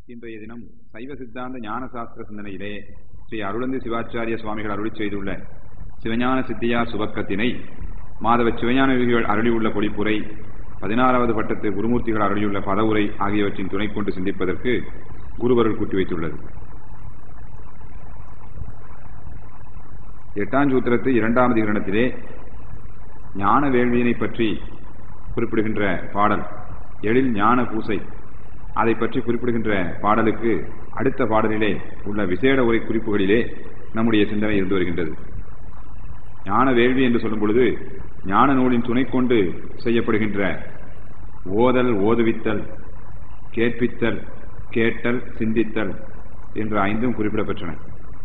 இன்றைய தினம் சைவ சித்தாந்த ஞான சாஸ்திர சிந்தனையிலே ஸ்ரீ அருளந்தி சிவாச்சாரிய சுவாமிகள் அருளி செய்துள்ள சிவஞான சித்தியார் சுபக்கத்தினை மாதவ சிவஞான யோகிகள் அருளியுள்ள பொழிப்புரை பதினாறாவது பட்டத்து குருமூர்த்திகள் அருளியுள்ள பதவுரை ஆகியவற்றின் துணை கொண்டு சிந்திப்பதற்கு குருவருள் கூட்டி வைத்துள்ளது எட்டாம் சூத்திரத்து இரண்டாவது கிரணத்திலே ஞான வேள்வியினை பற்றி குறிப்பிடுகின்ற பாடல் எழில் ஞான பூசை அதை பற்றி குறிப்பிடுகின்ற பாடலுக்கு அடுத்த பாடலிலே உள்ள விசேட உரை குறிப்புகளிலே நம்முடைய சிந்தனை இருந்து வருகின்றது ஞான வேள்வி என்று சொல்லும் பொழுது ஞான நூலின் துணை கொண்டு செய்யப்படுகின்ற ஓதல் ஓதுவித்தல் கேட்பித்தல் கேட்டல் சிந்தித்தல் என்ற ஐந்தும் குறிப்பிடப்பெற்றன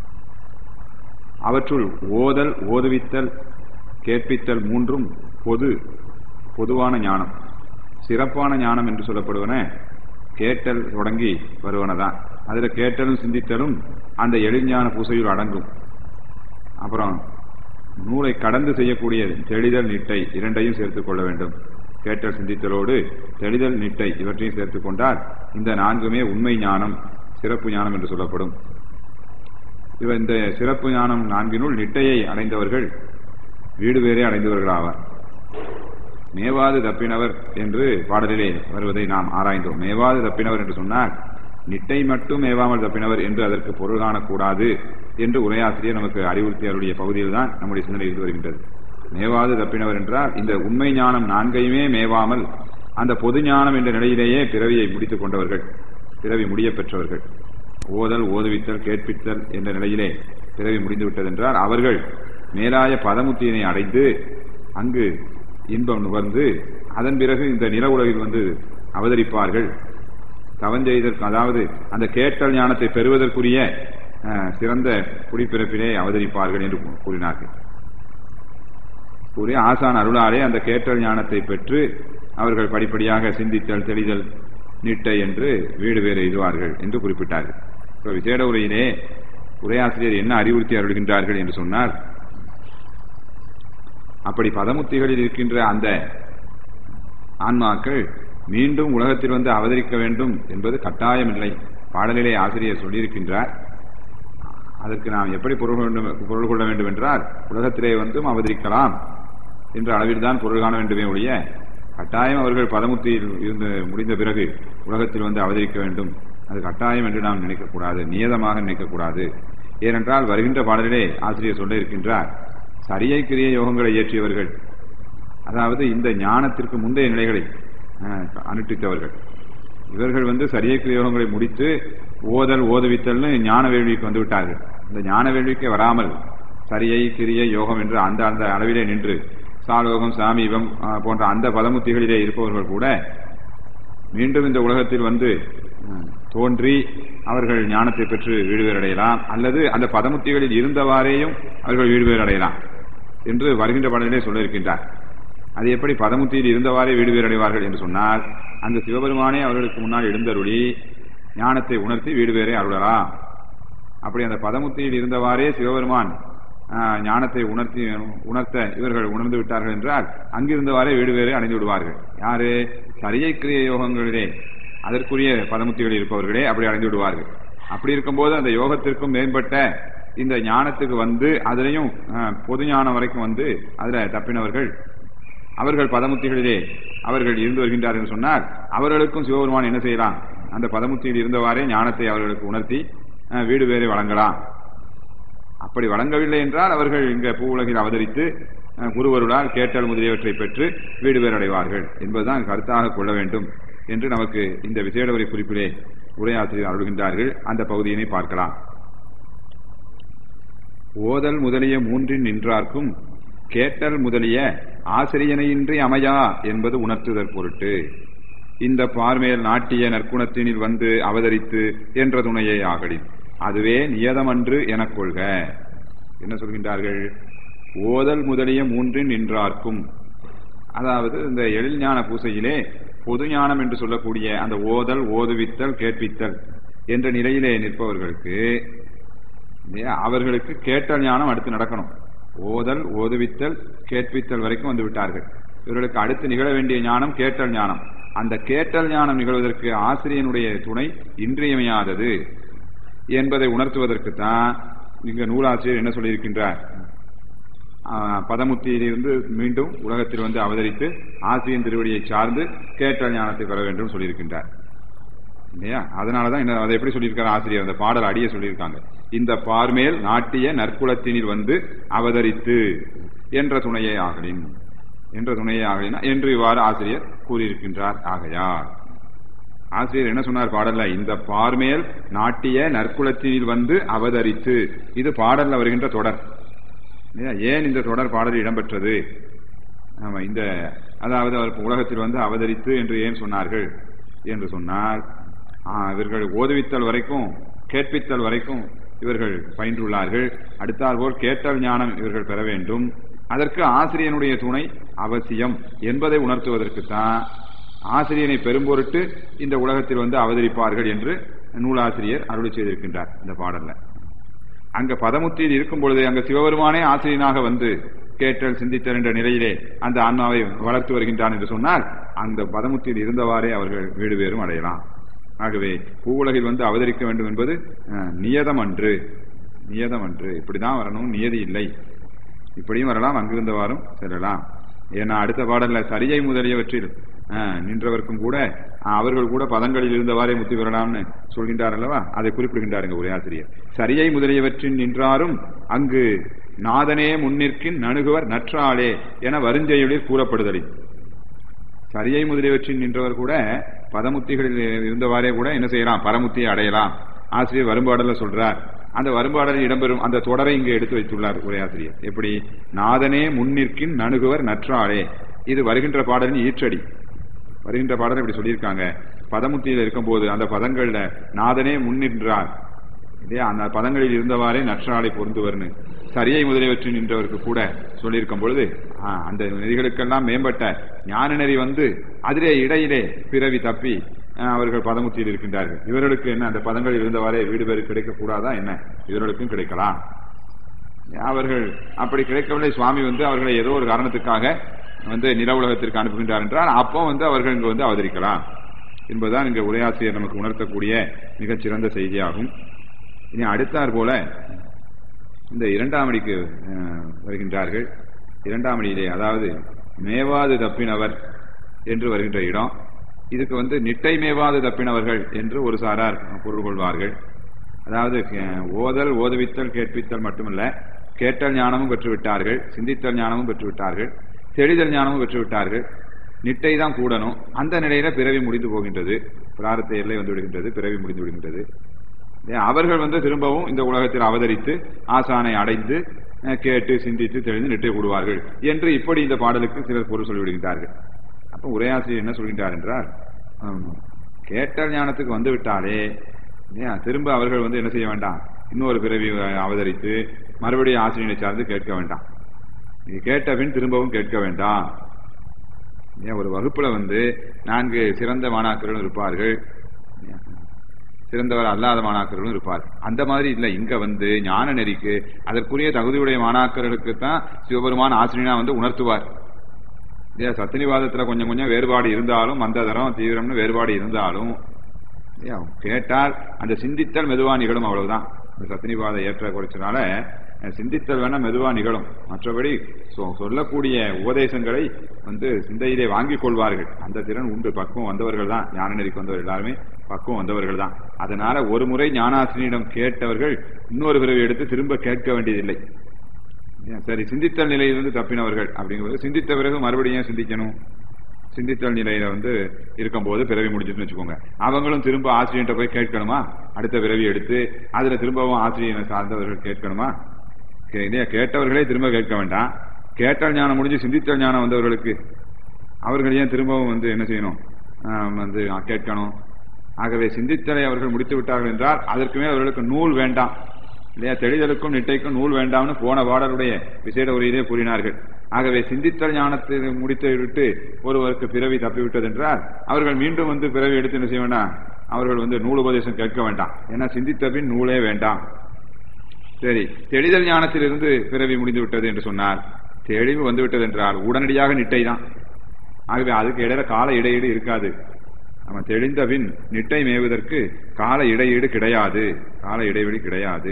அவற்றுள் ஓதல் ஓதுவித்தல் கேட்பித்தல் மூன்றும் பொது பொதுவான ஞானம் சிறப்பான ஞானம் என்று சொல்லப்படுவன கேட்டல் தொடங்கி வருவனதான் அதுல கேட்டலும் சிந்தித்தலும் அந்த எளிஞான பூசையில் அடங்கும் அப்புறம் நூலை கடந்து செய்யக்கூடிய தெளிதல் நிட்டை இரண்டையும் சேர்த்துக் கொள்ள வேண்டும் கேட்டல் சிந்தித்தலோடு தெளிதல் நிட்டை இவற்றையும் சேர்த்துக் கொண்டால் இந்த நான்குமே உண்மை ஞானம் சிறப்பு ஞானம் என்று சொல்லப்படும் இவ இந்த சிறப்பு ஞானம் நான்கினுள் நிட்டையை அடைந்தவர்கள் வீடு வேறே அடைந்தவர்கள் ஆவார் மேவாது தப்பினவர் என்று பாடலிலே வருவதை நாம் ஆராய்ந்தோம் மேவாது தப்பினவர் என்று சொன்னால் நிட்டை மட்டும் மேவாமல் தப்பினவர் என்று அதற்கு பொருள் காணக்கூடாது என்று உரையாசிரியர் நமக்கு அறிவுறுத்தி அவருடைய பகுதியில் தான் நம்முடைய சிந்தனை இருந்து வருகின்றது மேவாது தப்பினவர் என்றால் இந்த உண்மை ஞானம் நான்கையுமே மேவாமல் அந்த பொது ஞானம் என்ற நிலையிலேயே பிறவியை முடித்துக் கொண்டவர்கள் பிறவி முடிய பெற்றவர்கள் ஓதல் ஓதுவித்தல் கேட்பித்தல் என்ற நிலையிலே பிறவி முடிந்துவிட்டது என்றால் அவர்கள் மேலாய பதமுத்தியினை அடைந்து அங்கு இன்பம் நுகர்ந்து அதன் பிறகு இந்த நில உலகில் வந்து அவதரிப்பார்கள் தவஞ்செய்தற்கு அதாவது அந்த கேட்டல் ஞானத்தை பெறுவதற்குரிய சிறந்த குடிப்பிறப்பிலே அவதரிப்பார்கள் என்று கூறினார்கள் கூறி ஆசான் அருளாலே அந்த கேட்டல் ஞானத்தை பெற்று அவர்கள் படிப்படியாக சிந்தித்தல் தெளிதல் நீட்டை என்று வீடு வேறு எழுதுவார்கள் என்று குறிப்பிட்டார்கள் இப்போ விசேட உரையிலே உரையாசிரியர் என்ன அறிவுறுத்தி அருள்கின்றார்கள் என்று சொன்னால் அப்படி பதமுத்திகளில் இருக்கின்ற அந்த ஆன்மாக்கள் மீண்டும் உலகத்தில் வந்து அவதரிக்க வேண்டும் என்பது கட்டாயமில்லை பாடலிலே ஆசிரியர் சொல்லியிருக்கின்றார் அதற்கு நாம் எப்படி பொருள் பொருள் கொள்ள வேண்டும் என்றால் உலகத்திலே வந்தும் அவதரிக்கலாம் என்ற அளவில் தான் பொருள் காண வேண்டுமே ஒழிய கட்டாயம் அவர்கள் பதமுத்தியில் இருந்து முடிந்த பிறகு உலகத்தில் வந்து அவதரிக்க வேண்டும் அது கட்டாயம் என்று நாம் நினைக்கக்கூடாது நியதமாக நினைக்கக்கூடாது ஏனென்றால் வருகின்ற பாடலிலே ஆசிரியர் சொல்ல இருக்கின்றார் சரியை கிரிய யோகங்களை இயற்றியவர்கள் அதாவது இந்த ஞானத்திற்கு முந்தைய நிலைகளை அனுஷ்டித்தவர்கள் இவர்கள் வந்து சரியை கிரிய யோகங்களை முடித்து ஓதல் ஓதுவித்தல்னு ஞான வேள்விக்கு வந்து விட்டார்கள் இந்த ஞான வேள்விக்கு வராமல் சரியை கிரிய யோகம் என்று அந்த அந்த அளவிலே நின்று சாலோகம் சாமீபம் போன்ற அந்த பதமுத்திகளிலே இருப்பவர்கள் கூட மீண்டும் இந்த உலகத்தில் வந்து தோன்றி அவர்கள் ஞானத்தை பெற்று வீடுவேர் அடையலாம் அல்லது அந்த பதமுத்திகளில் இருந்தவாறேயும் அவர்கள் வீடுவேர் அடையலாம் என்று வருகின்ற பாடலிலே சொல்ல இருக்கின்றார் அது எப்படி பதமுத்தியில் இருந்தவாறே வீடு வேறு அடைவார்கள் என்று சொன்னால் அந்த சிவபெருமானே அவர்களுக்கு முன்னால் எழுந்தருளி ஞானத்தை உணர்த்தி வீடு வேறே அருளலாம் அப்படி அந்த பதமுத்தியில் இருந்தவாறே சிவபெருமான் ஞானத்தை உணர்த்தி உணர்த்த இவர்கள் உணர்ந்து விட்டார்கள் என்றால் அங்கிருந்தவாறே வீடு வேறு அடைந்து விடுவார்கள் யாரு சரியை கிரிய யோகங்களிலே அதற்குரிய பதமுத்திகளில் இருப்பவர்களே அப்படி அடைந்து விடுவார்கள் அப்படி இருக்கும்போது அந்த யோகத்திற்கும் மேம்பட்ட இந்த ஞானத்துக்கு வந்து அதிலையும் பொது ஞானம் வரைக்கும் வந்து அதுல தப்பினவர்கள் அவர்கள் பதமுத்திகளிலே அவர்கள் இருந்து வருகின்றார்கள் என்று சொன்னால் அவர்களுக்கும் சிவபெருமான் என்ன செய்யலாம் அந்த பதமுத்தியில் இருந்தவாறே ஞானத்தை அவர்களுக்கு உணர்த்தி வீடு வேறு வழங்கலாம் அப்படி வழங்கவில்லை என்றால் அவர்கள் இங்க பூ உலகில் அவதரித்து குருவருளால் கேட்டல் முதலியவற்றை பெற்று வீடு வேறு அடைவார்கள் என்பதுதான் கருத்தாக கொள்ள வேண்டும் என்று நமக்கு இந்த விசேட உரை குறிப்பிலே உரையாசிரியர் அருள்கின்றார்கள் அந்த பகுதியினை பார்க்கலாம் ஓதல் முதலிய மூன்றின் நின்றார்க்கும் கேட்டல் முதலிய ஆசிரியனையின்றி அமையா என்பது உணர்த்துதற் பொருட்டு இந்த பார்மேல் நாட்டிய நற்குணத்தினில் வந்து அவதரித்து என்ற துணையை ஆகலின் அதுவே நியதமன்று எனக் கொள்க என்ன சொல்கின்றார்கள் ஓதல் முதலிய மூன்றின் நின்றார்க்கும் அதாவது இந்த எழில் ஞான பூசையிலே பொது ஞானம் என்று சொல்லக்கூடிய அந்த ஓதல் ஓதுவித்தல் கேட்பித்தல் என்ற நிலையிலே நிற்பவர்களுக்கு அவர்களுக்கு கேட்டல் ஞானம் அடுத்து நடக்கணும் ஓதல் ஓதுவித்தல் கேட்பித்தல் வரைக்கும் வந்து விட்டார்கள் இவர்களுக்கு அடுத்து நிகழ வேண்டிய ஞானம் கேட்டல் ஞானம் அந்த கேட்டல் ஞானம் நிகழ்வதற்கு ஆசிரியனுடைய துணை இன்றியமையாதது என்பதை உணர்த்துவதற்கு தான் இங்க நூலாசிரியர் என்ன சொல்லியிருக்கின்றார் ஆஹ், பதமுத்தியிலிருந்து மீண்டும் உலகத்தில் வந்து அவதரித்து ஆசிரியன் திருவடியை சார்ந்து கேட்டல் ஞானத்தை பெற வேண்டும் சொல்லியிருக்கின்றார் இல்லையா அதனாலதான் என்ன அதை எப்படி சொல்லியிருக்காரு ஆசிரியர் அந்த பாடல் அடிய சொல்லியிருக்காங்க இந்த பார்மேல் நாட்டிய நற்குலத்தினில் வந்து அவதரித்து என்ற துணையை ஆகலின் என்ற துணையை ஆகலின் என்று இவ்வாறு ஆசிரியர் கூறியிருக்கின்றார் ஆகையார் ஆசிரியர் என்ன சொன்னார் பாடல்ல இந்த பார்மேல் நாட்டிய நற்குலத்தினில் வந்து அவதரித்து இது பாடல்ல வருகின்ற தொடர் இல்லையா? ஏன் இந்த தொடர் பாடல் இடம்பெற்றது ஆமா இந்த அதாவது அவர் உலகத்தில் வந்து அவதரித்து என்று ஏன் சொன்னார்கள் என்று சொன்னால் ஆ, இவர்கள் ஓதுவித்தல் வரைக்கும் கேட்பித்தல் வரைக்கும் இவர்கள் பயின்றுள்ளார்கள் அடுத்தால் போல் கேட்டல் ஞானம் இவர்கள் பெற வேண்டும் அதற்கு ஆசிரியனுடைய துணை அவசியம் என்பதை உணர்த்துவதற்குத்தான் ஆசிரியனை பெரும்பொருட்டு இந்த உலகத்தில் வந்து அவதரிப்பார்கள் என்று நூலாசிரியர் அருளி செய்திருக்கின்றார் இந்த பாடல்ல அங்க பதமுத்தியில் இருக்கும் பொழுது அங்க சிவபெருமானே ஆசிரியனாக வந்து கேட்டல் சிந்தித்தல் என்ற நிலையிலே அந்த ஆன்மாவை வளர்த்து வருகின்றான் என்று சொன்னால் அந்த பதமுத்தியில் இருந்தவாறே அவர்கள் வீடு பேரும் அடையலாம் ஆகவே பூவுலகில் வந்து அவதரிக்க வேண்டும் என்பது அஹ், நியதம் அன்று நியதம் அன்று இப்படிதான் வரணும் நியதி இல்லை இப்படியும் வரலாம் அங்கிருந்தவாறும் செல்லலாம் ஏன்னா அடுத்த பாடல்ல சரியை முதலியவற்றில் அஹ், நின்றவர்க்கும் கூட அஹ், அவர்கள் கூட பதங்களில் இருந்தவாறே முத்தி பெறலாம்னு சொல்கின்றார் அல்லவா அதை குறிப்பிடுகின்றாருங்க ஒரே ஆசிரியர் சரியை முதலியவற்றில் நின்றாரும் அங்கு நாதனே முன்னிற்கின் நணுகுவர் நற்றாளே என வருஞ்செயலில் கூறப்படுதலின் சரியை முதலியவற்றில் நின்றவர் கூட பதமுத்திகளில் இருந்தவாறே கூட என்ன செய்யலாம் பரமுத்தியை அடையலாம் ஆசிரியர் வரும்பாடல்ல சொல்றார் அந்த வரும்பாடலில் இடம்பெறும் அந்த தொடரை இங்கே எடுத்து வைத்துள்ளார் உரையாசிரியர் எப்படி நாதனே முன்னிற்கின் நணுகுவர் நற்றாளே இது வருகின்ற பாடலின் ஈற்றடி வருகின்ற பாடல் இப்படி சொல்லியிருக்காங்க பதமுத்தியில் இருக்கும்போது அந்த பதங்கள்ல நாதனே முன்னின்றார் இல்லையா அந்த பதங்களில் இருந்தவாறே நற்றாளை பொருந்துவர்னு சரியை முதலியவற்றில் நின்றவருக்கு கூட சொல்லியிருக்கும் பொழுது ஆ, அந்த நெறிகளுக்கெல்லாம் மேம்பட்ட ஞான நெறி வந்து அதிலே இடையிலே பிறவி தப்பி ஆ, அவர்கள் பதமுத்தியில் இருக்கின்றார்கள் இவர்களுக்கு என்ன அந்த பதங்களில் இருந்தவாறே வீடு பேரு கிடைக்கக்கூடாதா என்ன இவர்களுக்கும் கிடைக்கலாம் அவர்கள் அப்படி கிடைக்கவில்லை சுவாமி வந்து அவர்களை ஏதோ ஒரு காரணத்துக்காக வந்து நில உலகத்திற்கு அனுப்புகின்றார் என்றால் அப்போ வந்து அவர்கள் இங்கு வந்து அவதரிக்கலாம் என்பதுதான் இங்க உரையாசிரியர் நமக்கு உணர்த்தக்கூடிய மிகச்சிறந்த செய்தியாகும் இனி அடுத்தாற் போல இந்த இரண்டாம் அடிக்கு அஹ், வருகின்றார்கள் இரண்டாம் அடியிலே அதாவது மேவாது தப்பினவர் என்று வருகின்ற இடம் இதுக்கு வந்து நிட்டை மேவாது தப்பினவர்கள் என்று ஒரு சாரார் பொருள் கொள்வார்கள் அதாவது அஹ், ஓதல் ஓதுவித்தல் கேட்பித்தல் மட்டுமல்ல கேட்டல் ஞானமும் பெற்றுவிட்டார்கள் சிந்தித்தல் ஞானமும் பெற்றுவிட்டார்கள் தெளிதல் ஞானமும் பெற்றுவிட்டார்கள் நிட்டை தான் கூடணும் அந்த நிலையில பிறவி முடிந்து போகின்றது பிராரத்த எல்லை வந்து விடுகின்றது பிறவி முடிந்து விடுகின்றது ஏன் அவர்கள் வந்து திரும்பவும் இந்த உலகத்தில் அவதரித்து ஆசானை அடைந்து அஹ், கேட்டு சிந்தித்து தெளிந்து நிட்டை கூடுவார்கள் என்று இப்படி இந்த பாடலுக்கு சிலர் பொருள் சொல்லிவிடுகின்றார்கள் அப்ப உரையாசிரியர் என்ன சொல்கின்றார் என்றால் ஆம், கேட்டல் ஞானத்துக்கு வந்து விட்டாலே ஏன் திரும்ப அவர்கள் வந்து என்ன செய்ய வேண்டாம் இன்னொரு பிறவி அஹ், அவதரித்து மறுபடியும் ஆசிரியனை சார்ந்து கேட்க வேண்டாம் இது கேட்ட பின் திரும்பவும் கேட்க வேண்டாம் ஏன் ஒரு வகுப்புல வந்து நான்கு சிறந்த மாணாக்கர்களும் இருப்பார்கள் ஏன், சிறந்தவர் அல்லாத மாணாக்கர்களும் இருப்பார் அந்த மாதிரி இல்ல இங்க வந்து ஞான நெறிக்கு அதற்குரிய தகுதியுடைய மாணாக்கர்களுக்கு தான் சிவபெருமான் ஆசிரியனா வந்து உணர்த்துவார் இல்லையா சத்தினிவாதத்துல கொஞ்சம் கொஞ்சம் வேறுபாடு இருந்தாலும் மந்ததரம் தீவிரம்னு வேறுபாடு இருந்தாலும் இல்லையா, கேட்டால் அந்த சிந்தித்தல் மெதுவா நிகழும் அவ்வளவுதான் இந்த சத்தினிவாத ஏற்ற குறைச்சனால அஹ், சிந்தித்தல் வேணா மெதுவா நிகழும் மற்றபடி சொ- சொல்லக்கூடிய உபதேசங்களை வந்து சிந்தையிலே வாங்கிக் கொள்வார்கள் அந்த திறன் உண்டு பக்குவம் வந்தவர்கள் தான் ஞான நெறிக்கு வந்தவர் எல்லாருமே பக்குவம் வந்தவர்கள் தான் அதனால ஒரு முறை ஞானாசிரியனிடம் கேட்டவர்கள் இன்னொரு பிறவி எடுத்து திரும்ப கேட்க வேண்டியதில்லை ஏன் சரி சிந்தித்தல் நிலையிலிருந்து தப்பினவர்கள் அப்படிங்கும்போது சிந்தித்த பிறகு மறுபடியும் ஏன் சிந்திக்கணும் சிந்தித்தல் நிலையில வந்து இருக்கும்போது பிறவி முடிஞ்சுன்னு வச்சுக்கோங்க அவங்களும் திரும்ப ஆசிரியர்கிட்ட போய் கேட்கணுமா அடுத்த பிறவி எடுத்து அதுல திரும்பவும் ஆசிரியரை சார்ந்தவர்கள் கேட்கணுமா கே- இல்லையா கேட்டவர்களே திரும்ப கேட்க வேண்டாம் கேட்டல் ஞானம் முடிஞ்சு சிந்தித்தல் ஞானம் வந்தவர்களுக்கு அவர்கள் ஏன் திரும்பவும் வந்து என்ன செய்யணும் ஆம், வந்து கேட்கணும் ஆகவே சிந்தித்தலை அவர்கள் முடித்து விட்டார்கள் என்றால் அதற்கு மேல் அவர்களுக்கு நூல் வேண்டாம் இல்லையா தெளிதலுக்கும் நிட்டைக்கும் நூல் வேண்டாம்னு போன பாடலுடைய விசேட உரையிலே கூறினார்கள் ஆகவே சிந்தித்தல் ஞானத்தை முடித்து விட்டு ஒருவருக்கு பிறவி தப்பிவிட்டது என்றால் அவர்கள் மீண்டும் வந்து பிறவி எடுத்து என்ன செய்ய வேண்டாம் அவர்கள் வந்து நூல் உபதேசம் கேட்க வேண்டாம் ஏன்னா சிந்தித்த பின் நூலே வேண்டாம் சரி தெளிதல் ஞானத்திலிருந்து பிறவி முடிந்து விட்டது என்று சொன்னார் தெளிவு வந்து விட்டது என்றால் உடனடியாக நிட்டை தான் ஆகவே அதுக்கு இடையில கால இடையீடு இருக்காது நம்ம தெளிந்த பின் நிட்டை மேவுவதற்கு கால இடையீடு கிடையாது கால இடைவெளி கிடையாது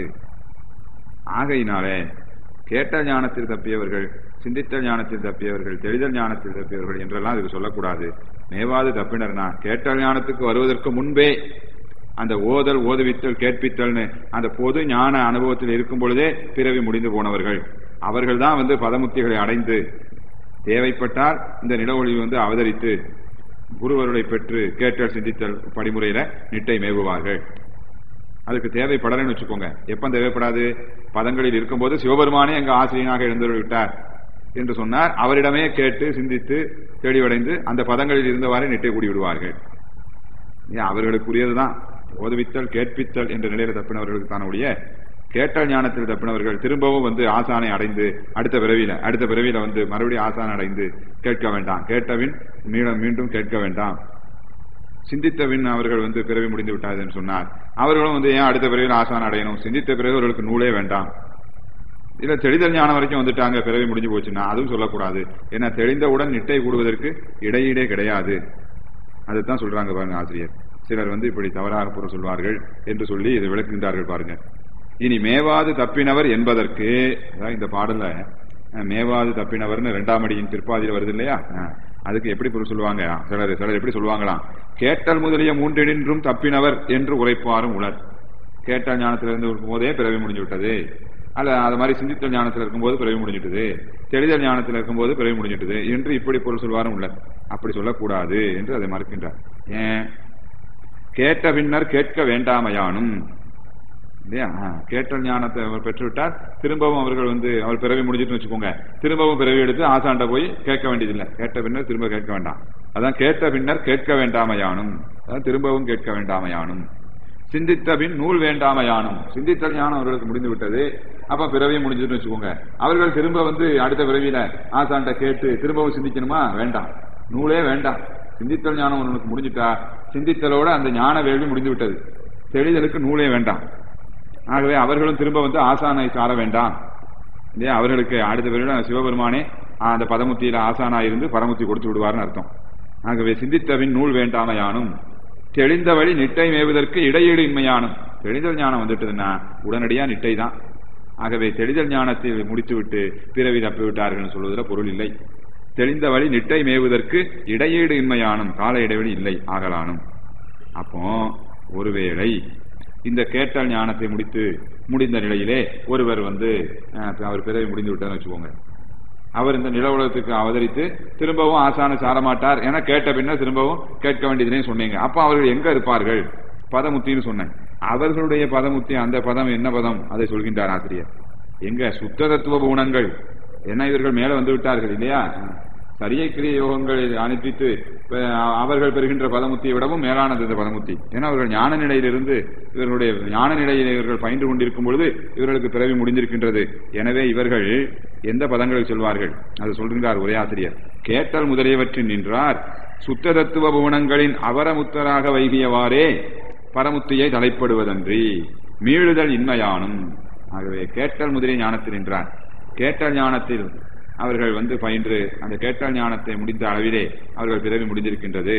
ஆகையினாலே கேட்ட ஞானத்தில் தப்பியவர்கள் சிந்தித்த ஞானத்தில் தப்பியவர்கள் தெளிதல் ஞானத்தில் தப்பியவர்கள் என்றெல்லாம் இதுக்கு சொல்லக்கூடாது மேவாது தப்பினர்னா கேட்ட ஞானத்துக்கு வருவதற்கு முன்பே அந்த ஓதல் ஓதுவித்தல் கேட்பித்தல்னு அந்த பொது ஞான அனுபவத்தில் இருக்கும் பொழுதே பிறவி முடிந்து போனவர்கள் அவர்கள் தான் வந்து பதமுத்திகளை அடைந்து தேவைப்பட்டால் இந்த நில ஒளி வந்து அவதரித்து குருவருளை பெற்று கேட்டல் சிந்தித்தல் படிமுறையில நிட்டை மேவுவார்கள் அதுக்கு தேவைப்படலன்னு வச்சுக்கோங்க எப்ப தேவைப்படாது பதங்களில் இருக்கும்போது சிவபெருமானே எங்க ஆசிரியனாக எழுந்து விட்டார் என்று சொன்னார் அவரிடமே கேட்டு சிந்தித்து தெளிவடைந்து அந்த பதங்களில் இருந்தவாறே நிட்டை கூடி விடுவார்கள் ஏன் அவர்களுக்குரியதுதான் ஓதுவித்தல் கேட்பித்தல் என்ற நிலையில தப்பினவர்களுக்கு தானுடைய கேட்டல் ஞானத்தில் தப்பினவர்கள் திரும்பவும் வந்து ஆசானை அடைந்து அடுத்த பிறவியில அடுத்த பிறவியில வந்து மறுபடியும் ஆசானை அடைந்து கேட்க வேண்டாம் கேட்டவின் மீண்டும் மீண்டும் கேட்க வேண்டாம் சிந்தித்தவின் அவர்கள் வந்து பிறவி முடிந்து விட்டாதுன்னு சொன்னார் அவர்களும் வந்து ஏன் அடுத்த பிறவியில் ஆசான் அடையணும் சிந்தித்த பிறகு அவர்களுக்கு நூலே வேண்டாம் இல்ல தெளிதல் ஞானம் வரைக்கும் வந்துட்டாங்க பிறவி முடிஞ்சு போச்சுன்னா அதுவும் சொல்லக்கூடாது ஏன்னா தெளிந்தவுடன் நிட்டை கூடுவதற்கு இடையீடே கிடையாது அதுதான் சொல்றாங்க பாருங்க ஆசிரியர் சிலர் வந்து இப்படி தவறாக பொருள் சொல்வார்கள் என்று சொல்லி இதை விளக்குகின்றார்கள் பாருங்க இனி மேவாது தப்பினவர் என்பதற்கு அதாவது இந்த பாடல்ல அஹ், மேவாது தப்பினவர்னு இரண்டாம் அடியின் பிற்பாதியில் வருது இல்லையா அஹ், அதுக்கு எப்படி பொருள் சொல்லுவாங்க சிலர் சிலர் எப்படி சொல்லுவாங்களாம் கேட்டல் முதலிய மூன்றெனின்றும் தப்பினவர் என்று உரைப்பாரும் உலர் கேட்டல் ஞானத்தில் இருந்து இருக்கும் போதே பிறவி முடிஞ்சு விட்டது அல்ல அது மாதிரி சிந்தித்தல் ஞானத்தில் இருக்கும்போது பிறவி முடிஞ்சிட்டது தெளிதல் ஞானத்தில் இருக்கும்போது பிறவி முடிஞ்சிட்டது என்று இப்படி பொருள் சொல்வாரும் உள்ள அப்படி சொல்லக்கூடாது என்று அதை மறுக்கின்றார் ஏன் கேட்ட பின்னர் கேட்க வேண்டாமையானும் இல்லையா ஆ, கேட்டல் ஞானத்தை அவர் பெற்றுவிட்டார் திரும்பவும் அவர்கள் வந்து அவர் பிறவி முடிஞ்சிட்டு வச்சுக்கோங்க திரும்பவும் பிறவி எடுத்து ஆசாண்ட போய் கேட்க வேண்டியதில்லை கேட்ட பின்னர் திரும்ப கேட்க வேண்டாம் அதான் கேட்ட பின்னர் கேட்க வேண்டாமையானும் அதான் திரும்பவும் கேட்க வேண்டாமையானும் சிந்தித்த பின் நூல் வேண்டாமையானும் சிந்தித்த ஞானம் அவர்களுக்கு முடிந்து விட்டது அப்ப பிறவியும் முடிஞ்சதுன்னு வச்சுக்கோங்க அவர்கள் திரும்ப வந்து அடுத்த பிறவியில ஆசாண்ட கேட்டு திரும்பவும் சிந்திக்கணுமா வேண்டாம் நூலே வேண்டாம் சிந்தித்தல் ஞானம் உனக்கு முடிஞ்சிட்டா சிந்தித்தலோட அந்த ஞான வேள்வி முடிந்து விட்டது தெளிதலுக்கு நூலே வேண்டாம் ஆகவே அவர்களும் திரும்ப வந்து ஆசானை சார வேண்டாம் இல்லையா அவர்களுக்கு அடுத்த பிறகு சிவபெருமானே ஆ, அந்த பதமுத்தியில ஆசானா இருந்து பரமுத்தி கொடுத்து விடுவார்னு அர்த்தம் ஆகவே சிந்தித்தவின் நூல் வேண்டாமையானும் தெளிந்த வழி நிட்டை மேவுவதற்கு இடையீடு இன்மையானும் தெளிதல் ஞானம் வந்துட்டதுன்னா உடனடியா நிட்டை தான் ஆகவே தெளிதல் ஞானத்தில் முடித்துவிட்டு பிறவி தப்பி விட்டார்கள் சொல்வதில் பொருள் இல்லை தெளிந்த வழி நிட்டை மேவுவதற்கு இடையீடு இன்மையானும் கால இடைவெளி இல்லை ஆகலானும் அப்போ ஒருவேளை இந்த கேட்டல் ஞானத்தை முடித்து முடிந்த நிலையிலே ஒருவர் வந்து அஹ், அவர் பிறவி முடிந்து விட்டார்னு வச்சுக்கோங்க அவர் இந்த நில உலகத்துக்கு அவதரித்து திரும்பவும் ஆசான சாரமாட்டார் என கேட்ட பின்னர் திரும்பவும் கேட்க வேண்டியதுனே சொன்னீங்க அப்ப அவர்கள் எங்க இருப்பார்கள் பதமுத்தின்னு சொன்னேன் அவர்களுடைய பதமுத்தி அந்த பதம் என்ன பதம் அதை சொல்கின்றார் ஆசிரியர் எங்க சுத்த தத்துவ குணங்கள் என்ன இவர்கள் மேல வந்து விட்டார்கள் இல்லையா சரியை கிரிய யோகங்களை அனுப்பித்து அஹ், அவர்கள் பெறுகின்ற பதமுத்தியை விடவும் மேலானது இந்த பதமுத்தி ஏன்னா அவர்கள் ஞான நிலையிலிருந்து இவர்களுடைய ஞான நிலையில் இவர்கள் பயின்று கொண்டிருக்கும் பொழுது இவர்களுக்கு பிறவி முடிந்திருக்கின்றது எனவே இவர்கள் எந்த பதங்களை சொல்வார்கள் அது சொல்கின்றார் ஒரே ஆசிரியர் கேட்டல் முதலியவற்றின் நின்றார் சுத்த தத்துவ புவனங்களின் அவரமுத்தராக வைகியவாறே பரமுத்தியை தலைப்படுவதன்றி மீளுதல் இன்மையானும் ஆகவே கேட்டல் முதலிய ஞானத்தில் நின்றார் கேட்டல் ஞானத்தில் அவர்கள் வந்து பயின்று அந்த கேட்டல் ஞானத்தை முடிந்த அளவிலே அவர்கள் பிறவி முடிந்திருக்கின்றது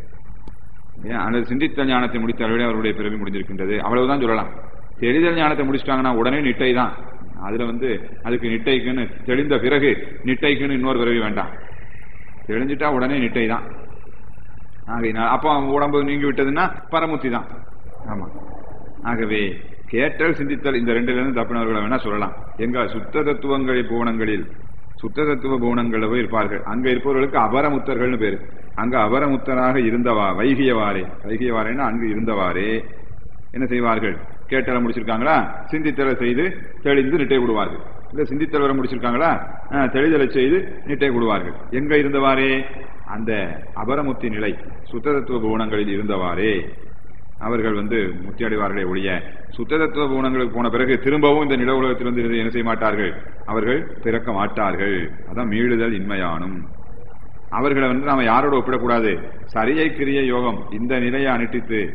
ஏன், அந்த சிந்தித்த ஞானத்தை முடித்த அளவிலே அவருடைய பிறவி முடிந்திருக்கின்றது அவ்வளவுதான் சொல்லலாம் தெளிதல் ஞானத்தை முடிச்சிட்டாங்கன்னா உடனே நிட்டை தான் அதுல வந்து அதுக்கு நிட்டைக்குன்னு தெளிந்த பிறகு நிட்டைக்குன்னு இன்னொரு பிறவி வேண்டாம் தெளிஞ்சிட்டா உடனே நிட்டை தான் ஆகையினால் அப்போ அவன் உடம்பு நீங்கி விட்டதுன்னா பரமுத்தி தான் ஆமா ஆகவே கேட்டல் சிந்தித்தல் இந்த ரெண்டுல இருந்து தப்பினவர்களை வேணா சொல்லலாம் எங்க சுத்த தத்துவங்களை புவனங்களில் சுத்த தத்துவ புவனங்களில் போய் இருப்பார்கள் அங்க இருப்பவர்களுக்கு அபரமுத்தர்கள்னு பேரு அங்க அபரமுத்தராக இருந்தவா வைகியவாறே வைகியவாறேன்னா அங்கு இருந்தவாறே என்ன செய்வார்கள் கேட்டலை முடிச்சிருக்காங்களா சிந்தித்தலை செய்து தெளிந்து நிட்டை விடுவார்கள் இல்ல சிந்தித்தல் வர முடிச்சிருக்காங்களா ஆ, தெளிதலை செய்து நிட்டை விடுவார்கள் எங்க இருந்தவாறே அந்த அபரமுத்தி நிலை சுத்த தத்துவ குணங்களில் இருந்தவாறே அவர்கள் வந்து முத்தி அடைவார்களே ஒழிய சுத்த தத்துவ குணங்களுக்கு போன பிறகு திரும்பவும் இந்த நில உலகத்திலிருந்து இருந்து என்ன செய்ய மாட்டார்கள் அவர்கள் பிறக்க மாட்டார்கள் அதான் மீளுதல் இன்மையானும் அவர்களை வந்து நாம யாரோட ஒப்பிடக்கூடாது சரியை கிரிய யோகம் இந்த நிலையை அனுட்டித்து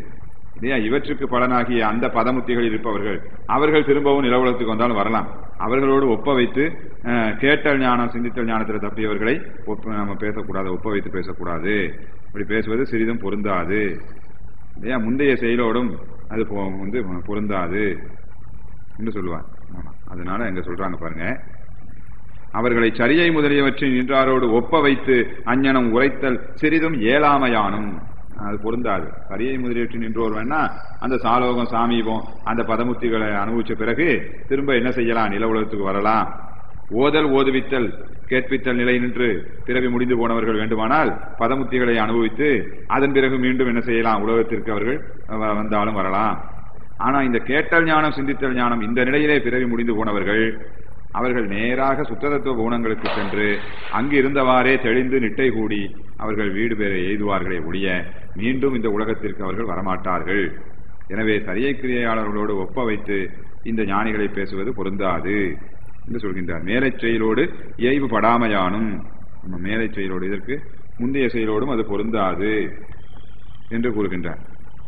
இல்லையா இவற்றுக்கு பலனாகிய அந்த பதமுத்திகள் இருப்பவர்கள் அவர்கள் திரும்பவும் நிலவுலகத்துக்கு வந்தாலும் வரலாம் அவர்களோடு ஒப்ப வைத்து அஹ், கேட்டல் ஞானம் சிந்தித்தல் ஞானத்தில் தப்பியவர்களை ஒப்ப நம்ம பேசக்கூடாது ஒப்ப வைத்து பேசக்கூடாது இப்படி பேசுவது சிறிதும் பொருந்தாது இல்லையா முந்தைய செயலோடும் அது பொ- வந்து பொருந்தாது என்று சொல்லுவார் ஆமா. அதனால எங்க சொல்றாங்க பாருங்க அவர்களை சரியை முதலியவற்றின் நின்றாரோடு ஒப்ப வைத்து அஞ்ஞனம் உரைத்தல் சிறிதும் ஏழாமையானும் அது பொருந்தாது சரியை முதலியவற்றின் நின்றோர் வேணா அந்த சாலோகம் சாமீபம் அந்த பதமுத்திகளை அனுபவிச்ச பிறகு திரும்ப என்ன செய்யலாம் நில உலகத்துக்கு வரலாம் ஓதல் ஓதுவித்தல் கேட்பித்தல் நிலை நின்று பிறவி முடிந்து போனவர்கள் வேண்டுமானால் பதமுத்திகளை அனுபவித்து அதன் பிறகு மீண்டும் என்ன செய்யலாம் உலகத்திற்கு அவர்கள் வ- வந்தாலும் வரலாம் ஆனா இந்த கேட்டல் ஞானம் சிந்தித்தல் ஞானம் இந்த நிலையிலே பிறவி முடிந்து போனவர்கள் அவர்கள் நேராக சுத்ததத்துவ குணங்களுக்கு சென்று அங்கு இருந்தவாறே தெளிந்து நிட்டை கூடி அவர்கள் வீடு பேரை எய்துவார்களே ஒழிய மீண்டும் இந்த உலகத்திற்கு அவர்கள் வரமாட்டார்கள் எனவே சரியை கிரியையாளர்களோடு ஒப்ப வைத்து இந்த ஞானிகளை பேசுவது பொருந்தாது என்று சொல்கின்றார் மேலைச் செயலோடு இயைவு படாமையானும் நம்ம மேலைச் செயலோடு இதற்கு முந்தைய செயலோடும் அது பொருந்தாது என்று கூறுகின்றார்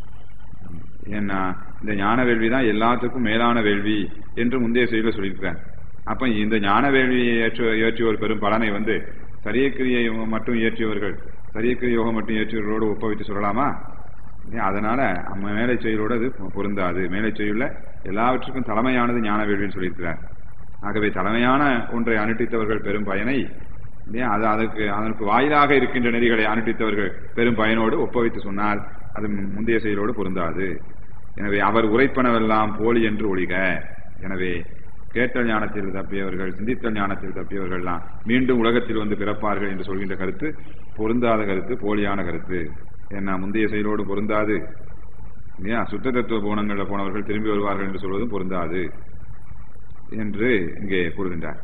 ஏன்னா இந்த ஞான வேள்வி தான் எல்லாத்துக்கும் மேலான வேள்வி என்று முந்தைய செய்தியில சொல்லியிருக்கிறார் அப்ப இந்த ஞான வேள்வியை ஏற்று ஏற்றியோர் பெரும் பலனை வந்து சரியக்கிரியை மட்டும் இயற்றியவர்கள் சரியக்கிரிய யோகம் மட்டும் இயற்றியவர்களோடு ஒப்பவித்து சொல்லலாமா ஏன் அதனால நம்ம மேலை செயலோடு அது பொருந்தாது மேலை செயலுள்ள எல்லாவற்றுக்கும் தலைமையானது ஞான வேள்வின்னு சொல்லியிருக்கிறார் ஆகவே தலைமையான ஒன்றை அனுட்டித்தவர்கள் பெரும் பயனை ஏன் அது அதற்கு அதற்கு வாயிலாக இருக்கின்ற நெறிகளை அனுட்டித்தவர்கள் பெரும் பயனோடு ஒப்பவித்து சொன்னால் அது முந்தைய செயலோடு பொருந்தாது எனவே அவர் உரைப்பனவெல்லாம் போலி என்று ஒழிக எனவே கேட்டல் ஞானத்தில் தப்பியவர்கள் சிந்தித்தல் ஞானத்தில் தப்பியவர்கள்லாம் மீண்டும் உலகத்தில் வந்து பிறப்பார்கள் என்று சொல்கின்ற கருத்து பொருந்தாத கருத்து போலியான கருத்து ஏன்னா முந்தைய செயலோடு பொருந்தாது இல்லையா சுத்த தத்துவ குணங்களில் போனவர்கள் திரும்பி வருவார்கள் என்று சொல்வதும் பொருந்தாது என்று இங்கே கூறுகின்றார்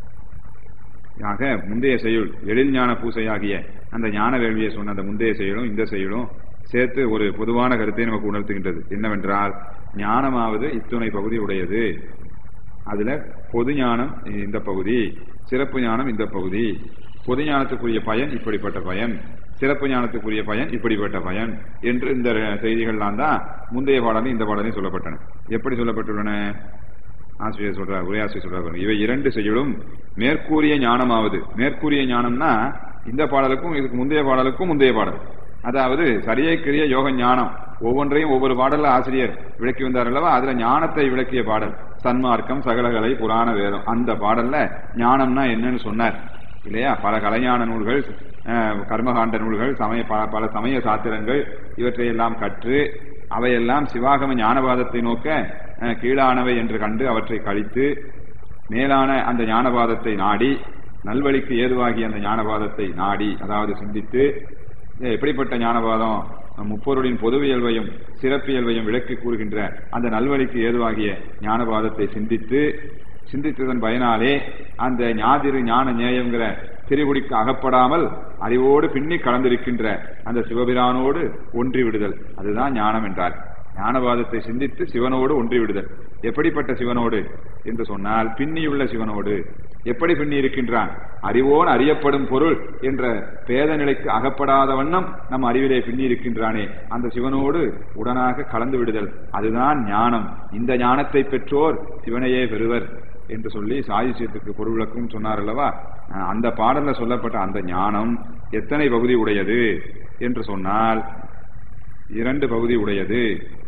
ஆக முந்தைய செயல் எழில் ஞான பூசையாகிய அந்த ஞான வேள்வியை சொன்ன அந்த முந்தைய செயலும் இந்த செயலும் சேர்த்து ஒரு பொதுவான கருத்தை நமக்கு உணர்த்துகின்றது என்னவென்றால் ஞானமாவது இத்துணை பகுதி உடையது அதுல பொது ஞானம் இந்த பகுதி சிறப்பு ஞானம் இந்த பகுதி பொது ஞானத்துக்குரிய பயன் இப்படிப்பட்ட பயன் சிறப்பு ஞானத்துக்குரிய பயன் இப்படிப்பட்ட பயன் என்று இந்த செய்திகள்லாம் தான் முந்தைய பாடலும் இந்த பாடலையும் சொல்லப்பட்டன எப்படி சொல்லப்பட்டுள்ளன ஆசிரியர் சொல்றார் உரையாசிரியர் சொல்றார் இவை இரண்டு செயலும் மேற்கூறிய ஞானமாவது மேற்கூறிய ஞானம்னா இந்த பாடலுக்கும் இதுக்கு முந்தைய பாடலுக்கும் முந்தைய பாடல் அதாவது சரியை கிரிய யோக ஞானம் ஒவ்வொன்றையும் ஒவ்வொரு பாடல்ல ஆசிரியர் விளக்கி வந்தார் அல்லவா அதுல ஞானத்தை விளக்கிய பாடல் சன்மார்க்கம் சகலகலை புராண வேதம் அந்த பாடல்ல ஞானம்னா என்னன்னு சொன்னார் இல்லையா பல கலைஞான நூல்கள் அஹ், கர்மகாண்ட நூல்கள் சமய பல பல சமய சாத்திரங்கள் இவற்றையெல்லாம் கற்று அவையெல்லாம் சிவாகம ஞானவாதத்தை நோக்க அஹ், கீழானவை என்று கண்டு அவற்றை கழித்து மேலான அந்த ஞானவாதத்தை நாடி நல்வழிக்கு ஏதுவாகிய அந்த ஞானவாதத்தை நாடி அதாவது சிந்தித்து இது எப்படிப்பட்ட ஞானவாதம் முப்பொருளின் பொதுவியல்வையும் சிறப்பியல்வையும் விளக்கி கூறுகின்ற அந்த நல்வழிக்கு ஏதுவாகிய ஞானவாதத்தை சிந்தித்து சிந்தித்ததன் பயனாலே அந்த ஞாதிரு ஞான நேயங்கிற திரிகுடிக்கு அகப்படாமல் அறிவோடு பின்னி கலந்திருக்கின்ற அந்த சிவபிரானோடு ஒன்றி விடுதல் அதுதான் ஞானம் என்றார் ஞானவாதத்தை சிந்தித்து சிவனோடு ஒன்றி விடுதல் எப்படிப்பட்ட சிவனோடு என்று சொன்னால் பின்னியுள்ள சிவனோடு எப்படி பின்னி இருக்கின்றான் அறிவோன் அறியப்படும் பொருள் என்ற பேத நிலைக்கு அகப்படாத வண்ணம் நம் அறிவிலே பின்னி இருக்கின்றானே அந்த சிவனோடு உடனாக கலந்து விடுதல் அதுதான் ஞானம் இந்த ஞானத்தை பெற்றோர் சிவனையே பெறுவர் என்று சொல்லி சாயுசியத்துக்கு பொருள் விளக்கும் சொன்னார் அல்லவா அஹ் அந்த பாடல்ல சொல்லப்பட்ட அந்த ஞானம் எத்தனை பகுதி உடையது என்று சொன்னால் இரண்டு பகுதி உடையது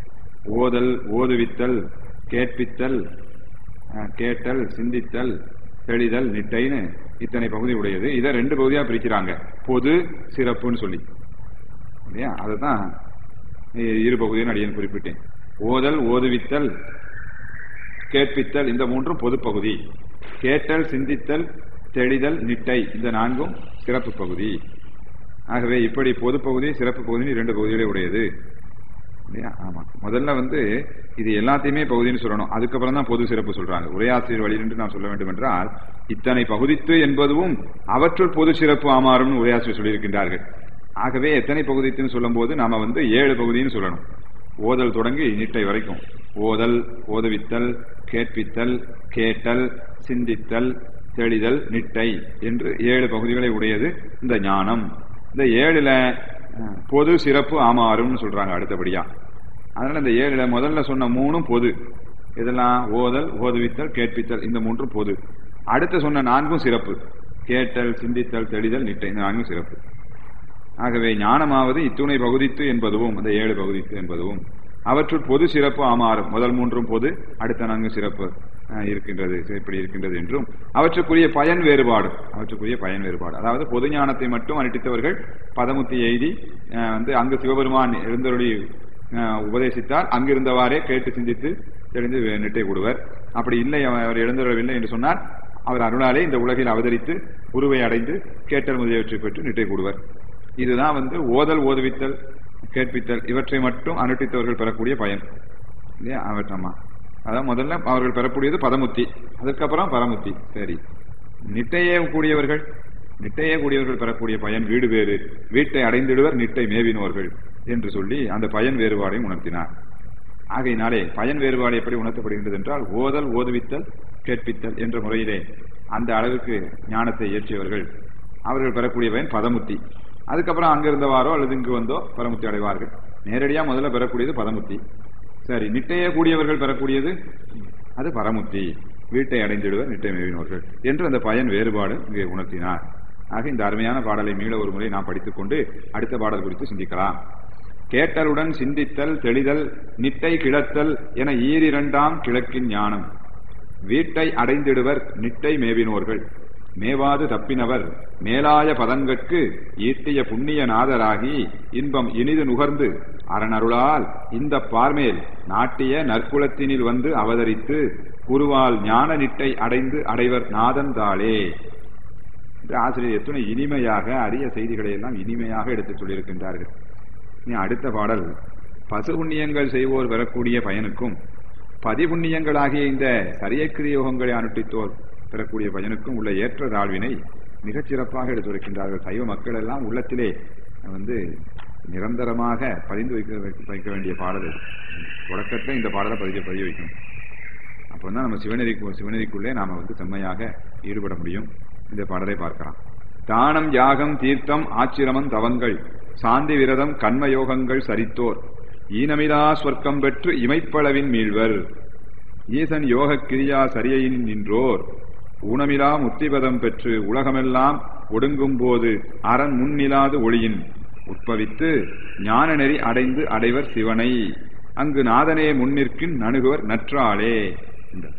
ஓதல் ஓதுவித்தல் கேட்பித்தல் அஹ், கேட்டல் சிந்தித்தல் தெளிதல் நிட்டைன்னு இத்தனை பகுதி உடையது இதை ரெண்டு பகுதியா பிரிக்கிறாங்க பொது சிறப்புன்னு சொல்லி இல்லையா அதுதான் இ- இரு பகுதின்னு அடியேன் குறிப்பிட்டேன் ஓதல் ஓதுவித்தல் கேட்பித்தல் இந்த மூன்றும் பொது பகுதி கேட்டல் சிந்தித்தல் தெளிதல் நிட்டை இந்த நான்கும் சிறப்பு பகுதி ஆகவே இப்படி பொது பகுதி சிறப்பு பகுதி இரண்டு பகுதிகளே உடையது இல்லையா ஆமா முதல்ல வந்து இது எல்லாத்தையுமே பகுதின்னு சொல்லணும் அதுக்கப்புறம் தான் பொது சிறப்பு சொல்றாங்க உரையாசிரியர் வழியிலிருந்து நாம் சொல்ல வேண்டும் என்றால் இத்தனை பகுதித்து என்பதும் அவற்றுள் பொது சிறப்பு ஆமாறும் உரையாசிரியர் சொல்லியிருக்கின்றார்கள் ஆகவே எத்தனை பகுதித்துன்னு சொல்லும் போது நாம வந்து ஏழு பகுதின்னு சொல்லணும் ஓதல் தொடங்கி நிட்டை வரைக்கும் ஓதல் ஓதுவித்தல் கேட்பித்தல் கேட்டல் சிந்தித்தல் தெளிதல் நிட்டை என்று ஏழு பகுதிகளை உடையது இந்த ஞானம் இந்த ஏழுல அஹ், பொது சிறப்பு ஆமாறும்னு சொல்றாங்க அடுத்தபடியா அதனால இந்த ஏழுல முதல்ல சொன்ன மூணும் பொது இதெல்லாம் ஓதல் ஓதுவித்தல் கேட்பித்தல் இந்த மூன்றும் பொது அடுத்து சொன்ன நான்கும் சிறப்பு கேட்டல் சிந்தித்தல் தெளிதல் நிட்டை இந்த நான்கும் சிறப்பு ஆகவே ஞானமாவது இத்துணை பகுதித்து என்பதுவும் அந்த ஏழு பகுதித்து என்பதுவும் அவற்றுள் பொது சிறப்பு ஆமாறும் முதல் மூன்றும் பொது அடுத்த நான்கு சிறப்பு அஹ், இருக்கின்றது இப்படி இருக்கின்றது என்றும் அவற்றுக்குரிய பயன் வேறுபாடு அவற்றுக்குரிய பயன் வேறுபாடு அதாவது பொது ஞானத்தை மட்டும் அனுட்டித்தவர்கள் பதமுத்தி எய்தி அஹ், வந்து அங்கு சிவபெருமான் எழுந்தருளி அஹ், உபதேசித்தால் அங்கிருந்தவாறே கேட்டு சிந்தித்து தெரிந்து நிட்டை கூடுவர் அப்படி இல்லை அவர் அவர் எழுந்தருளவில்லை என்று சொன்னால் அவர் அருளாலே இந்த உலகில் அவதரித்து குருவை அடைந்து கேட்டல் முதலியவற்றை பெற்று நிட்டை கூடுவர் இதுதான் வந்து ஓதல் ஓதுவித்தல் கேட்பித்தல் இவற்றை மட்டும் அனுட்டித்தவர்கள் பெறக்கூடிய பயன் இல்லையா அவற்றமா அதான் முதல்ல அவர்கள் பெறக்கூடியது பதமுத்தி அதுக்கப்புறம் பரமுத்தி சரி நிட்டையே கூடியவர்கள் நிட்டையே கூடியவர்கள் பெறக்கூடிய பயன் வீடு வேறு வீட்டை அடைந்திடுவர் நிட்டை மேவினோர்கள் என்று சொல்லி அந்த பயன் வேறுபாடையும் உணர்த்தினார் ஆகையினாலே பயன் வேறுபாடு எப்படி உணர்த்தப்படுகின்றது என்றால் ஓதல் ஓதுவித்தல் கேட்பித்தல் என்ற முறையிலே அந்த அளவுக்கு ஞானத்தை ஏற்றியவர்கள் அவர்கள் பெறக்கூடிய பயன் பதமுத்தி அதுக்கப்புறம் அங்கிருந்தவாரோ அல்லது இங்கு வந்தோ பரமுத்தி அடைவார்கள் நேரடியா முதல்ல பெறக்கூடியது பதமுத்தி சரி நிட்டையே கூடியவர்கள் பெறக்கூடியது அது பரமுத்தி வீட்டை அடைந்திடுவர் நிட்டை மேவினோர்கள் என்று அந்த பயன் வேறுபாடு இங்கே உணர்த்தினார் ஆக இந்த அருமையான பாடலை மீள ஒரு முறை நாம் படித்துக்கொண்டு அடுத்த பாடல் குறித்து சிந்திக்கலாம் கேட்டலுடன் சிந்தித்தல் தெளிதல் நிட்டை கிளத்தல் என ஈரிரண்டாம் கிழக்கின் ஞானம் வீட்டை அடைந்திடுவர் நிட்டை மேவினோர்கள் மேவாது தப்பினவர் மேலாய பதங்கட்கு ஈட்டிய புண்ணிய நாதராகி இன்பம் இனிது நுகர்ந்து அரணருளால் இந்த பார்மேல் நாட்டிய நற்குலத்தினில் வந்து அவதரித்து குருவால் ஞான நிட்டை அடைந்து அடைவர் நாதன் தாளே என்று ஆசிரியர் எத்துணை இனிமையாக அரிய செய்திகளை எல்லாம் இனிமையாக எடுத்துச் சொல்லியிருக்கின்றார்கள் இனி அடுத்த பாடல் பசு புண்ணியங்கள் செய்வோர் பெறக்கூடிய பயனுக்கும் பதிபுண்ணியங்களாகிய இந்த சரியக்கிரி யோகங்களை அனுட்டித்தோர் பெறக்கூடிய பயனுக்கும் உள்ள ஏற்ற தாழ்வினை மிகச் சிறப்பாக எடுத்துரைக்கின்றார்கள் சைவ மக்கள் எல்லாம் உள்ளத்திலே வந்து நிரந்தரமாக பதிந்து வைக்க வைக்க- வைக்க வேண்டிய பாடல் இது. தொடக்கத்துல இந்த பாடலை பதிய பதிய வைக்கணும் அப்பதான் நம்ம சிவநெறி சிவநெறிக்குள்ளே நாம வந்து செம்மையாக ஈடுபட முடியும் இந்த பாடலை பார்க்கலாம் தானம் யாகம் தீர்த்தம் ஆச்சிரமம் தவங்கள் சாந்தி விரதம் கண்மயோகங்கள் சரித்தோர் ஈனமிலா சொர்க்கம் பெற்று இமைப்பளவின் மீள்வர் ஈசன் யோக கிரியா சரியையின் நின்றோர் ஊனமிலா முத்திபதம் பெற்று உலகமெல்லாம் ஒடுங்கும் போது அரண் முன்னிலாது ஒளியின் உட்பவித்து ஞான நெறி அடைந்து அடைவர் சிவனை அங்கு நாதனே முன்னிற்கின் நணுகுவர் நற்றாளே என்றார்.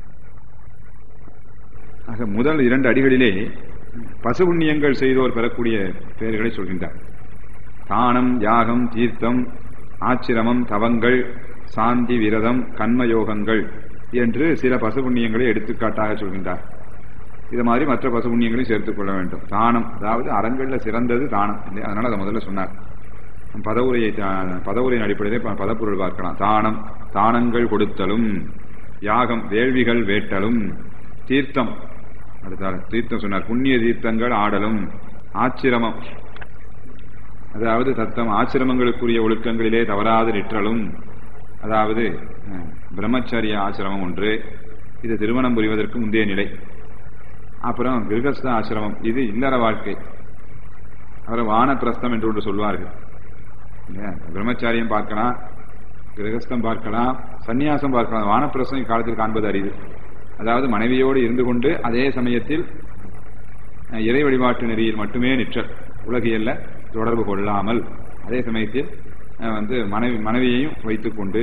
ஆக முதல் இரண்டு அடிகளிலே பசு புண்ணியங்கள் செய்தோர் பெறக்கூடிய பெயர்களை சொல்கின்றார் தானம் யாகம் தீர்த்தம் ஆச்சிரமம் தவங்கள் சாந்தி விரதம் கண்மயோகங்கள் என்று சில பசு புண்ணியங்களை எடுத்துக்காட்டாக சொல்கின்றார் இது மாதிரி மற்ற பசு புண்ணியங்களையும் சேர்த்துக் கொள்ள வேண்டும் தானம் அதாவது அறங்கள்ல சிறந்தது தானம் இல்லை அதனால அதை முதல்ல சொன்னார் பதவுரையை தா- பதவுரையின் அடிப்படையிலே ப- பதப்பொருள் பார்க்கலாம் தானம் தானங்கள் கொடுத்தலும் யாகம் வேள்விகள் வேட்டலும் தீர்த்தம் அடுத்த தீர்த்தம் சொன்னார் புண்ணிய தீர்த்தங்கள் ஆடலும் ஆச்சிரமம் அதாவது தத்தம் ஆசிரமங்களுக்குரிய ஒழுக்கங்களிலே தவறாது நிற்றலும் அதாவது அஹ், பிரம்மச்சரிய ஆசிரமம் ஒன்று இது திருமணம் புரிவதற்கு முந்தைய நிலை அப்புறம் கிரகஸ்த ஆசிரமம் இது இல்லற வாழ்க்கை அப்புறம் வானப்பிரஸ்தம் என்று ஒன்று சொல்வார்கள் இல்லையா? பிரம்மச்சாரியம் பார்க்கலாம் கிரகஸ்தம் பார்க்கலாம் சந்நியாசம் பார்க்கலாம் வானப்பிரஸ்தம் இக்காலத்தில் காண்பது அரிது அதாவது மனைவியோடு இருந்து கொண்டு அதே சமயத்தில் அஹ், இறை வழிபாட்டு நெறியில் மட்டுமே நிற்றல் உலகியல்ல தொடர்பு கொள்ளாமல் அதே சமயத்தில் அஹ், வந்து மனைவி மனைவியையும் வைத்துக் கொண்டு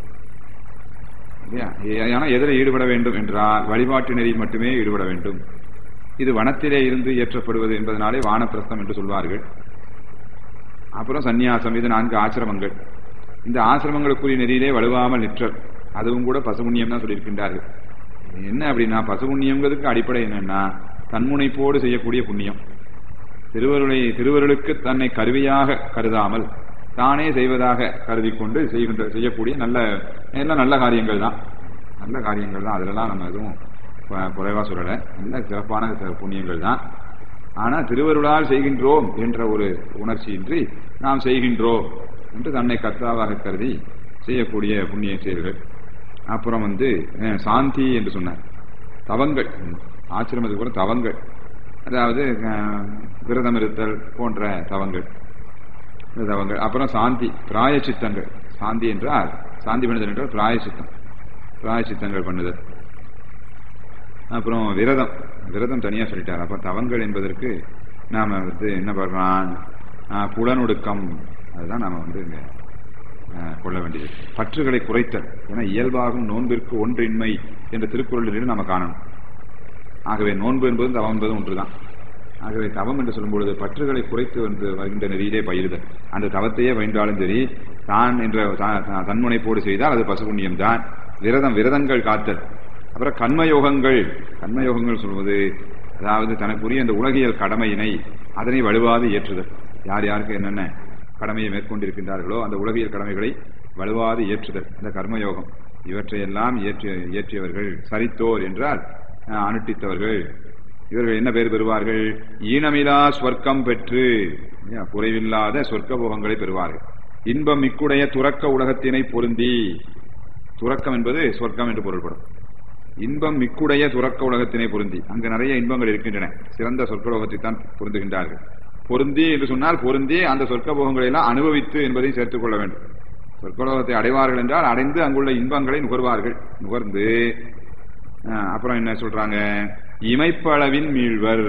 இல்லையா? ஏ- ஆனா எதில் ஈடுபட வேண்டும் என்றால் வழிபாட்டு நெறியில் மட்டுமே ஈடுபட வேண்டும் இது வனத்திலே இருந்து இயற்றப்படுவது என்பதனாலே வானப்பிரஸ்தம் என்று சொல்வார்கள் அப்புறம் சந்நியாசம் இது நான்கு ஆசிரமங்கள் இந்த ஆசிரமங்களுக்குரிய நெறியிலே வலுவாமல் நிற்றல் அதுவும் கூட பசுபுண்ணியம் தான் சொல்லியிருக்கின்றார்கள் என்ன அப்படின்னா பசுபுண்ணியங்கிறதுக்கு அடிப்படை என்னன்னா தன்முனைப்போடு செய்யக்கூடிய புண்ணியம் திருவருளை திருவருளுக்கு தன்னை கருவியாக கருதாமல் தானே செய்வதாக கருதி கொண்டு செய்கின்ற செய்யக்கூடிய நல்ல எல்லாம் நல்ல காரியங்கள் தான் நல்ல காரியங்கள் தான் அதிலெல்லாம் நம்ம எதுவும் குறை- குறைவா சொல்லலை நல்ல சிறப்பான ச- புண்ணியங்கள் தான் ஆனா திருவருளால் செய்கின்றோம் என்ற ஒரு உணர்ச்சியின்றி நாம் செய்கின்றோம் என்று தன்னை கர்த்தாவாக கருதி செய்யக்கூடிய புண்ணிய செயல்கள் அப்புறம் வந்து அஹ், சாந்தி என்று சொன்னார் தவங்கள் ம், ஆசிரமத்துக்கு கூட தவங்கள் அதாவது அஹ், விரதம் இருத்தல் போன்ற தவங்கள் இந்த தவங்கள் அப்புறம் சாந்தி பிராய சித்தங்கள் சாந்தி என்றால் சாந்தி பண்ணுதல் என்றால் பிராயசித்தம் பிராயசித்தங்கள் பண்ணுதல் அப்புறம் விரதம் விரதம் தனியா சொல்லிட்டார் அப்ப தவங்கள் என்பதற்கு நாம வந்து என்ன பண்றோம் ஆஹ், புலனொடுக்கம் அதுதான் நாம வந்து இங்க ஆஹ், கொள்ள வேண்டியது பற்றுகளை குறைத்தல் ஏன்னா இயல்பாகும் நோன்பிற்கு ஒன்றின்மை என்ற திருக்குறளில் நாம காணணும் ஆகவே நோன்பு என்பதும் தவம் என்பதும் ஒன்றுதான் ஆகவே தவம் என்று சொல்லும் பொழுது பற்றுகளை குறைத்து வந்து வருகின்ற நெறியிலே பயிறுதல் அந்த தவத்தையே பயின்றாலும் சரி தான் என்ற தா- தா- தன்முனைப்போடு செய்தால் அது பசுபுண்ணியம் தான் விரதம் விரதங்கள் காத்தல் அப்புறம் கண்மயோகங்கள் கண்மயோகங்கள் சொல்வது அதாவது தனக்குரிய அந்த உலகியல் கடமையினை அதனை வலுவாது ஏற்றுதல் யார் யாருக்கு என்னென்ன கடமையை மேற்கொண்டிருக்கின்றார்களோ அந்த உலகியல் கடமைகளை வலுவாது ஏற்றுதல் அந்த கர்மயோகம் இவற்றையெல்லாம் ஏற்றிய இயற்றியவர்கள் சரித்தோர் என்றால் அஹ், அனுஷ்டித்தவர்கள் இவர்கள் என்ன பேர் பெறுவார்கள் ஈனமிலா சொர்க்கம் பெற்று இல்லையா, குறைவில்லாத சொர்க்க போகங்களை பெறுவார்கள் இன்பம் மிக்குடைய துறக்க உலகத்தினை பொருந்தி துறக்கம் என்பது சொர்க்கம் என்று பொருள்படும் இன்பம் மிக்குடைய துறக்க உலகத்தினை பொருந்தி அங்கு நிறைய இன்பங்கள் இருக்கின்றன சிறந்த சொர்க்கலோகத்தை தான் பொருந்துகின்றார்கள் பொருந்தி என்று சொன்னால் பொருந்தி அந்த சொர்க்க போகங்களை எல்லாம் அனுபவித்து என்பதை சேர்த்துக் கொள்ள வேண்டும் சொர்க்கலோகத்தை அடைவார்கள் என்றால் அடைந்து அங்குள்ள இன்பங்களை நுகர்வார்கள் நுகர்ந்து ஆஹ், அப்புறம் என்ன சொல்றாங்க இமைப்பளவின் மீள்வர்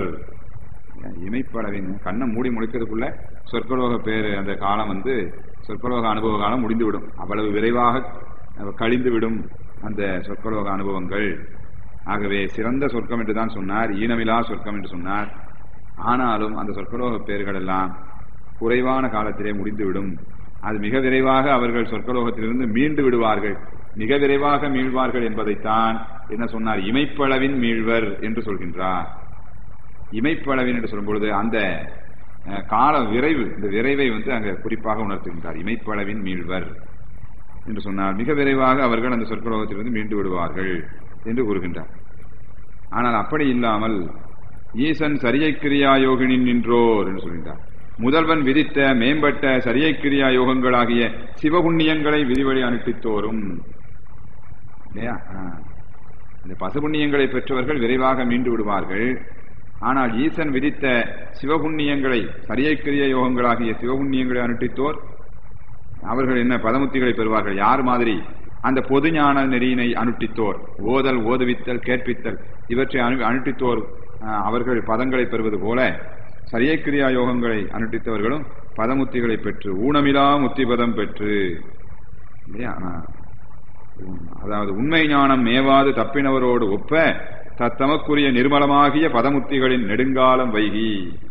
இமைப்பளவின் கண்ணை மூடி முடிக்கிறதுக்குள்ள சொற்கலோக பேரு அந்த காலம் வந்து சொற்கலோக அனுபவ காலம் முடிந்துவிடும் அவ்வளவு விரைவாக அஹ், கழிந்துவிடும் அந்த சொற்கலோக அனுபவங்கள் ஆகவே சிறந்த சொர்க்கம் என்று தான் சொன்னார் ஈனமிலா சொர்க்கம் என்று சொன்னார் ஆனாலும் அந்த சொற்கலோக பேர்கள் எல்லாம் குறைவான காலத்திலே முடிந்துவிடும் அது மிக விரைவாக அவர்கள் சொர்க்கலோகத்திலிருந்து மீண்டு விடுவார்கள் மிக விரைவாக மீள்வார்கள் என்பதைத்தான் என்ன சொன்னார் இமைப்பளவின் மீள்வர் என்று சொல்கின்றார் இமைப்பளவின் என்று சொல்லும் பொழுது அந்த அஹ், கால விரைவு இந்த விரைவை வந்து அங்க குறிப்பாக உணர்த்துகின்றார் இமைப்பளவின் மீள்வர் என்று சொன்னார் மிக விரைவாக அவர்கள் அந்த சொற்கலோகத்திலிருந்து மீண்டு விடுவார்கள் என்று கூறுகின்றார் ஆனால் அப்படி இல்லாமல் ஈசன் சரியை கிரியா யோகினின் நின்றோர் என்று சொல்கின்றார் முதல்வன் விதித்த மேம்பட்ட சரியை கிரியா யோகங்களாகிய சிவபுண்ணியங்களை விதிவழி அனுப்பித்தோறும் இல்லையா ஆ. இந்த பசுபுண்ணியங்களை பெற்றவர்கள் விரைவாக மீண்டு விடுவார்கள் ஆனால் ஈசன் விதித்த சிவபுண்ணியங்களை சரியை கிரிய யோகங்களாகிய சிவபுண்ணியங்களை அனுட்டித்தோர் அவர்கள் என்ன பதமுத்திகளை பெறுவார்கள் யார் மாதிரி அந்த பொது ஞான நெறியினை அனுட்டித்தோர் ஓதல் ஓதுவித்தல் கேட்பித்தல் இவற்றை அனு அனுட்டித்தோர் அஹ், அவர்கள் பதங்களை பெறுவது போல சரியக்கிரியா யோகங்களை அனுட்டித்தவர்களும் பதமுத்திகளை பெற்று ஊனமிலா முத்திபதம் பெற்று இல்லையா அஹ், உம், அதாவது உண்மை ஞானம் மேவாது தப்பினவரோடு ஒப்ப தத்தமக்குரிய நிர்மலமாகிய பதமுத்திகளின் நெடுங்காலம் வைகி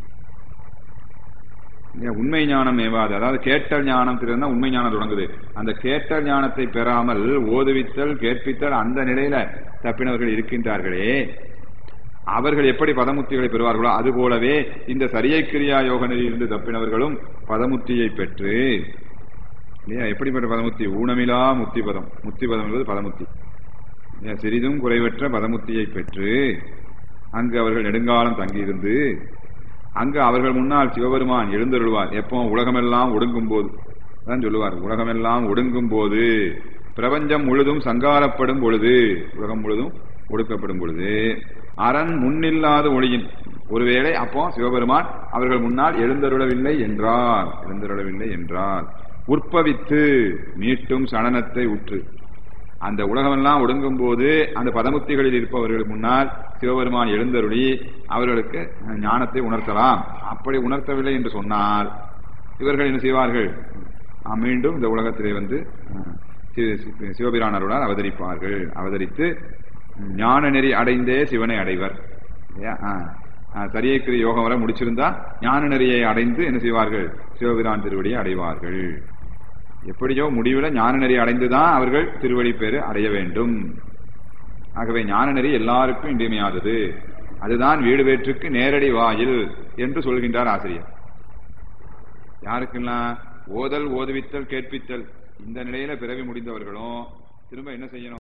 இல்லையா, உண்மை ஞானம் மேவாது அதாவது கேட்டல் ஞானம் திறந்தா உண்மை ஞானம் தொடங்குது அந்த கேட்டல் ஞானத்தை பெறாமல் ஓதுவித்தல் கேட்பித்தல் அந்த நிலையில தப்பினவர்கள் இருக்கின்றார்களே அவர்கள் எப்படி பதமுத்திகளை பெறுவார்களோ அதுபோலவே இந்த சரியை கிரியா யோக நெறியிலிருந்து தப்பினவர்களும் பதமுத்தியை பெற்று இல்லையா எப்படிப்பட்ட பதமுத்தி ஊனமிலா முத்தி பதம் முத்தி பதம் என்பது பதமுத்தி இல்லையா, சிறிதும் குறைவற்ற பதமுத்தியை பெற்று அங்கு அவர்கள் நெடுங்காலம் தங்கியிருந்து அங்கு அவர்கள் முன்னால் சிவபெருமான் எழுந்தருள்வார் எப்போ உலகமெல்லாம் ஒடுங்கும் போது அதான் சொல்லுவார் உலகமெல்லாம் ஒடுங்கும் போது பிரபஞ்சம் முழுதும் சங்காரப்படும் பொழுது உலகம் முழுதும் ஒடுக்கப்படும் பொழுது அரண் முன்னில்லாத ஒளியின் ஒருவேளை அப்போ சிவபெருமான் அவர்கள் முன்னால் எழுந்தருளவில்லை என்றார் எழுந்தருளவில்லை என்றார் உற்பவித்து மீட்டும் சலனத்தை உற்று அந்த உலகமெல்லாம் ஒடுங்கும் போது அந்த பதமுத்திகளில் இருப்பவர்கள் முன்னால் சிவபெருமான் எழுந்தருளி அவர்களுக்கு ஞானத்தை உணர்த்தலாம் அப்படி உணர்த்தவில்லை என்று சொன்னால் இவர்கள் என்ன செய்வார்கள் ஆ, மீண்டும் இந்த உலகத்திலே வந்து அஹ், சி- சி- சிவபிரான் அருளால் அவதரிப்பார்கள் அவதரித்து ஞான நெறி அடைந்தே சிவனை அடைவர் இல்லையா? ஆ. ஆ, சரியைக்கிற யோகம் வர முடிச்சிருந்தா ஞான நெறியை அடைந்து என்ன செய்வார்கள் சிவபிரான் திருவடியை அடைவார்கள் எப்படியோ முடிவில் ஞான நெறி அடைந்துதான் அவர்கள் திருவடி பேரு அடைய வேண்டும் ஆகவே ஞான நெறி எல்லாருக்கும் இன்றியமையாதது அதுதான் வீடு வேற்றுக்கு நேரடி வாயில் என்று சொல்கின்றார் ஆசிரியர் யாருக்கெல்லாம் ஓதல் ஓதுவித்தல் கேட்பித்தல் இந்த நிலையில பிறவி முடிந்தவர்களும் திரும்ப என்ன செய்யணும்